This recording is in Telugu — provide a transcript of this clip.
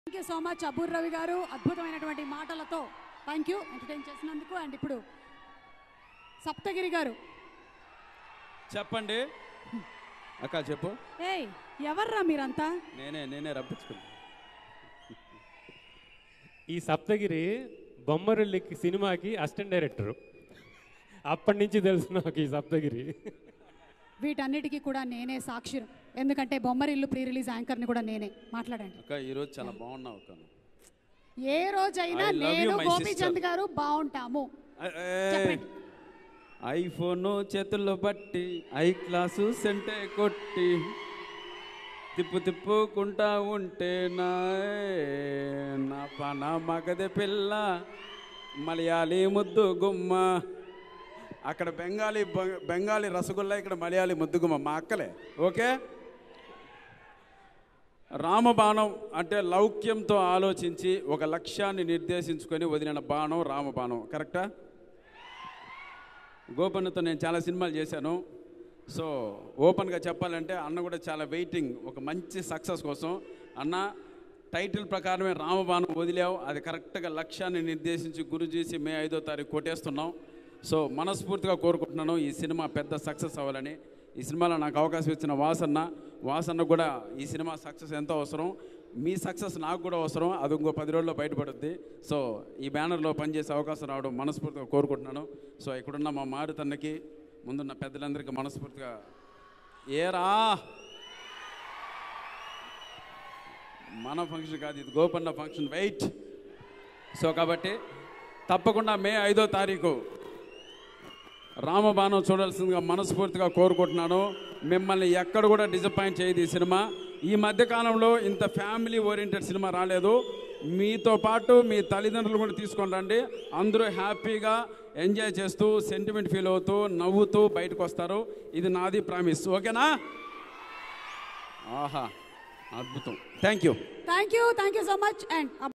థ్యాంక్ యూ సో మచ్ అబూర్ రవి గారు అద్భుతమైనటువంటి మాటలతో థ్యాంక్ యూ ఎంటర్టైన్ చేసినందుకు అండ్ ఇప్పుడు సప్తగిరి గారు చెప్పండి అక్క చెప్పు ఏయ్ ఎవర్రా మీరంతా నేనే నేనే రప్పించుకున్నా ఈ సప్తగిరి బొమ్మరుల్లికి సినిమాకి అసిస్టెంట్ డైరెక్టర్ అప్పటి నుంచి తెలుసు నాకు ఈ సప్తగిరి వీటన్నిటికీ కూడా నేనే సాక్షిరం ఎందుకంటే బొమ్మరిల్లు ప్రీ రిలీజ్ యాంకర్ని కూడా నేనే మాట్లాడండి అక్క ఈరోజు చాలా బాగున్నావు అక్క ఏ రోజైనా I love you, నేను my గోపీచంద్ sister. గారు బాగుంటాము ఏ, చెప్పండి. ఐఫోన్ చేతుల్లో బట్టి ఐ క్లాసు సెంటే కొట్టి తిప్పు తిప్పుకుంటా ఉంటే నా నా పన మగది పిల్ల మలయాళీ ముద్దు గుమ్మ అక్కడ బెంగాలీ బ- బెంగాలీ రసగుల్లా ఇక్కడ మలయాళీ ముద్దు గుమ్మ మా అక్కలే ఓకే రామబాణం అంటే లౌక్యంతో ఆలోచించి ఒక లక్ష్యాన్ని నిర్దేశించుకొని వదిలిన బాణం రామబాణం కరెక్టా గోపన్నతో నేను చాలా సినిమాలు చేశాను సో ఓపెన్గా చెప్పాలంటే అన్న కూడా చాలా వెయిటింగ్ ఒక మంచి సక్సెస్ కోసం అన్న టైటిల్ ప్రకారమే రామబాణం వదిలావు అది కరెక్ట్గా లక్ష్యాన్ని నిర్దేశించి గురి చేసి మే ఐదో తారీఖు కొట్టేస్తున్నాం సో మనస్ఫూర్తిగా కోరుకుంటున్నాను ఈ సినిమా పెద్ద సక్సెస్ అవ్వాలని ఈ సినిమాలో నాకు అవకాశం ఇచ్చిన వాసన్న వాసన్న కూడా ఈ సినిమా సక్సెస్ ఎంతో అవసరం మీ సక్సెస్ నాకు కూడా అవసరం అది ఇంకో పది రోజుల్లో బయటపడుద్ది సో ఈ బ్యానర్లో పనిచేసే అవకాశం రావడం మనస్ఫూర్తిగా కోరుకుంటున్నాను సో ఇక్కడున్న మా మారుతన్నకి ముందున్న పెద్దలందరికీ మనస్ఫూర్తిగా ఏరా మన ఫంక్షన్ కాదు ఇది గోపన్న ఫంక్షన్ వెయిట్ సో కాబట్టి తప్పకుండా మే ఐదో తారీఖు రామబాణం చూడాల్సిందిగా మనస్ఫూర్తిగా కోరుకుంటున్నాను మిమ్మల్ని ఎక్కడ కూడా డిసప్పాయింట్ చేయదు ఈ సినిమా ఈ మధ్య కాలంలో ఇంత ఫ్యామిలీ ఓరియంటెడ్ సినిమా రాలేదు మీతో పాటు మీ తల్లిదండ్రులు కూడా తీసుకొని రండి అందరూ హ్యాపీగా ఎంజాయ్ చేస్తూ సెంటిమెంట్ ఫీల్ అవుతూ నవ్వుతూ బయటకు వస్తారు ఇది నాది ప్రామిస్ ఓకేనా ఆహా అద్భుతం thank you thank you thank you so much and